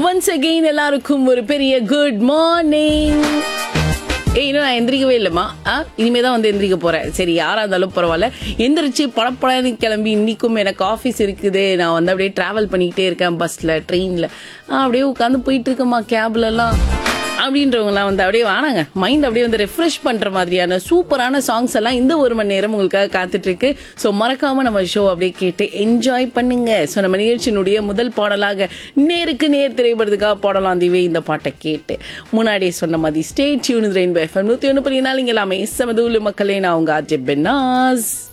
once again எல்லாருக்கும் ஒரு பெரிய குட் மார்னிங் ஏய் இன்னும் நான் எந்திரிக்கவே இல்லைம்மா ஆ இனிமே தான் வந்து எந்திரிக்க போறேன் சரி யாரா இருந்தாலும் பரவாயில்ல எந்திரிச்சு படப்படன்னு கிளம்பி இன்னைக்கும் எனக்கு ஆஃபீஸ் இருக்குது நான் வந்து அப்படியே டிராவல் பண்ணிக்கிட்டே இருக்கேன் பஸ்ல ட்ரெயின்ல அப்படியே உட்காந்து போயிட்டு இருக்கேம்மா கேப்ல எல்லாம் அப்படின்றவங்கலாம் வந்து அப்படியே வானாங்க மைண்ட் அப்படியே வந்து ரெஃப்ரெஷ் பண்ற மாதிரியான சூப்பரான சாங்ஸ் எல்லாம் இந்த ஒரு மணி நேரம் உங்களுக்காக காத்துட்டு இருக்கு ஸோ மறக்காம நம்ம ஷோ அப்படியே கேட்டு என்ஜாய் பண்ணுங்க ஸோ நம்ம நிகழ்ச்சியினுடைய முதல் பாடலாக நேருக்கு நேர் திரைப்படத்துக்காக பாடலாம் தீவே இந்த பாட்டை கேட்டு முன்னாடியே சொன்ன மாதிரி ஸ்டேட் டியூன் ரெயின்போ எஃப்எம் நூத்தி ஒன்று புள்ளி நாலு இங்க எல்லாமே சமதூலு மக்களே நான் உங்க ஆர்ஜே பென்னாஸ்